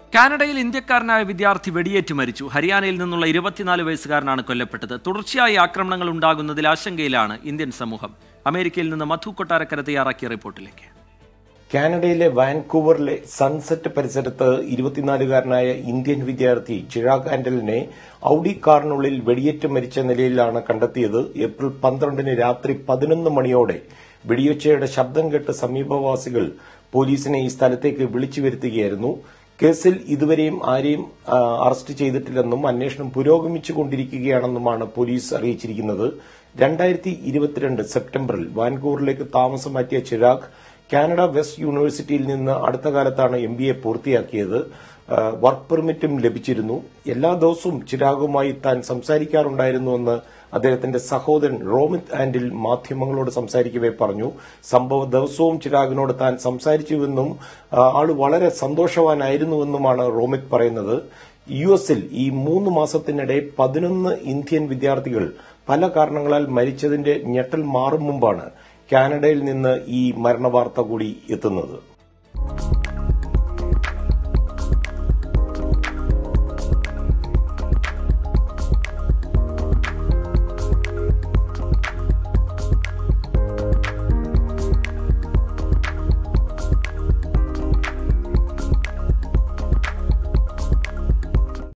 കാനഡയിൽ ഇന്ത്യക്കാരനായ വിദ്യാർത്ഥി വെടിയേറ്റ് മരിച്ചു ഹരിയാനയിൽ നിന്നുള്ള ഇരുപത്തിനാല് വയസ്സുകാരനാണ് കൊല്ലപ്പെട്ടത് തുടർച്ചയായി ആക്രമണങ്ങൾ ഉണ്ടാകുന്നതിൽ ആശങ്കയിലാണ് ഇന്ത്യൻ സമൂഹം അമേരിക്കയിൽ നിന്ന് മധു കൊട്ടാരക്കര തയ്യാറാക്കിയ റിപ്പോർട്ടിലേക്ക് കാനഡയിലെ വാൻകൂവറിലെ സൺസെറ്റ് പരിസരത്ത് ഇരുപത്തിനാലുകാരനായ ഇന്ത്യൻ വിദ്യാർത്ഥി ചിരാഗ് ആന്റലിനെ ഔഡി കാറിനുള്ളിൽ വെടിയേറ്റ് മരിച്ച നിലയിലാണ് കണ്ടെത്തിയത് ഏപ്രിൽ പന്ത്രണ്ടിന് രാത്രി പതിനൊന്ന് മണിയോടെ വെടിയൊച്ചയുടെ ശബ്ദം കേട്ട് സമീപവാസികൾ പോലീസിനെ ഈ സ്ഥലത്തേക്ക് വിളിച്ചു വരുത്തുകയായിരുന്നു കേസിൽ ഇതുവരെയും ആരെയും ആ, അറസ്റ്റ് ചെയ്തിട്ടില്ലെന്നും അന്വേഷണം പുരോഗമിച്ചുകൊണ്ടിരിക്കുകയാണെന്നുമാണ് പോലീസ് അറിയിച്ചിരിക്കുന്നത് രണ്ടായിരത്തി ഇരുപത്തിരണ്ട് സെപ്റ്റംബറിൽ വാൻകൂവറിലേക്ക് താമസം മാറ്റിയ ചിരാഗ് കാനഡ വെസ്റ്റ് യൂണിവേഴ്സിറ്റിയിൽ നിന്ന് അടുത്ത കാലത്താണ് എം ബി എ പൂർത്തിയാക്കിയത് ആ, വർക്ക് പെർമിറ്റും ലഭിച്ചിരുന്നു എല്ലാ ദിവസവും ചിരാഗുമായി താൻ സംസാരിക്കാറുണ്ടായിരുന്നുവെന്ന് അദ്ദേഹത്തിന്റെ സഹോദരൻ റോമിത് ആൻഡിൽ മാധ്യമങ്ങളോട് സംസാരിക്കവേ പറഞ്ഞു സംഭവ ദിവസവും ചിരാഗിനോട് താൻ സംസാരിച്ചുവെന്നും ആ, ആള് വളരെ സന്തോഷവാനായിരുന്നുവെന്നുമാണ് റോമിത് പറയുന്നത് യു എസിൽ ഈ മൂന്ന് മാസത്തിനിടെ പതിനൊന്ന് ഇന്ത്യൻ വിദ്യാർത്ഥികൾ പല കാരണങ്ങളാൽ മരിച്ചതിന്റെ ഞെട്ടൽ മാറും മുമ്പാണ് കാനഡയിൽ നിന്ന് ഈ മരണവാർത്ത കൂടി എത്തുന്നത്